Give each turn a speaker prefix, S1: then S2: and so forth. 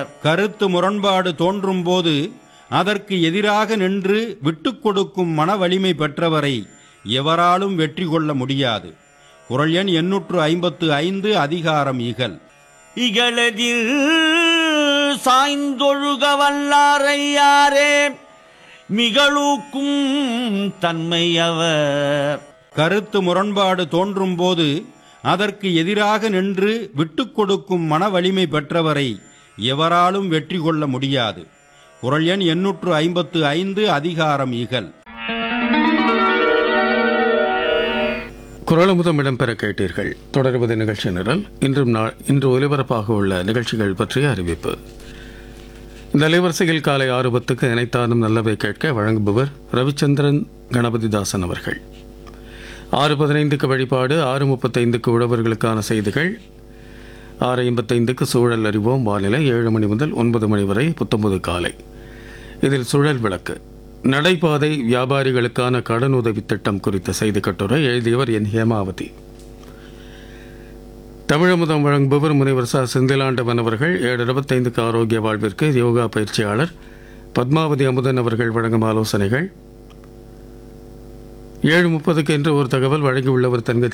S1: கருத்து முரண்பாடு தோன்றும்போது அதற்கு எதிராக நின்று விட்டுக் கொடுக்கும் மன வலிமை பெற்றவரை எவராலும் வெற்றி கொள்ள முடியாது குரல் எண் எண்ணூற்று ஐம்பத்து ஐந்து அதிகாரம் இகல்
S2: இகழதில் சாய்ந்தொழுக வல்லாரையாரே மிகளூக்கும் தன்மையவர்
S1: கருத்து முரண்பாடு தோன்றும்போது அதற்கு எதிராக நின்று விட்டுக் கொடுக்கும் மன வலிமை பெற்றவரை எவராலும் வெற்றி கொள்ள முடியாது குரல் எண் எண்ணூற்று ஐம்பத்து ஐந்து அதிகாரம் இகல்
S3: குரலமுதம் இடம்பெற கேட்டீர்கள் தொடர்வது நிகழ்ச்சி நிரல் இன்றும் நாள் இன்று ஒலிபரப்பாக உள்ள நிகழ்ச்சிகள் பற்றிய அறிவிப்பு இந்த அலைவரிசையில் காலை ஆறு பத்துக்கு இணைத்தானும் நல்லவை கேட்க வழங்குபவர் ரவிச்சந்திரன் கணபதிதாசன் அவர்கள் ஆறு பதினைந்துக்கு வழிபாடு ஆறு முப்பத்தைந்துக்கு உழவர்களுக்கான செய்திகள் ஆறு ஐம்பத்தைந்துக்கு சூழல் அறிவோம் வானிலை ஏழு மணி முதல் ஒன்பது மணி வரை புத்தம்பது காலை இதில் சுழல் விளக்கு நடைபாதை வியாபாரிகளுக்கான கடன் உதவி திட்டம் குறித்த செய்தி கட்டுரை எழுதியவர் என் ஹேமாவதி தமிழமுதம் வழங்குபவர் முனைவர் ச செந்திலாண்டவன் அவர்கள் ஏழு இருபத்தைந்துக்கு ஆரோக்கிய வாழ்விற்கு யோகா பயிற்சியாளர் பத்மாவதி அமுதன் அவர்கள் வழங்கும் ஆலோசனைகள் ஏழு முப்பதுக்கு என்று ஒரு தகவல் வழங்கியுள்ளவர் தங்கச்சி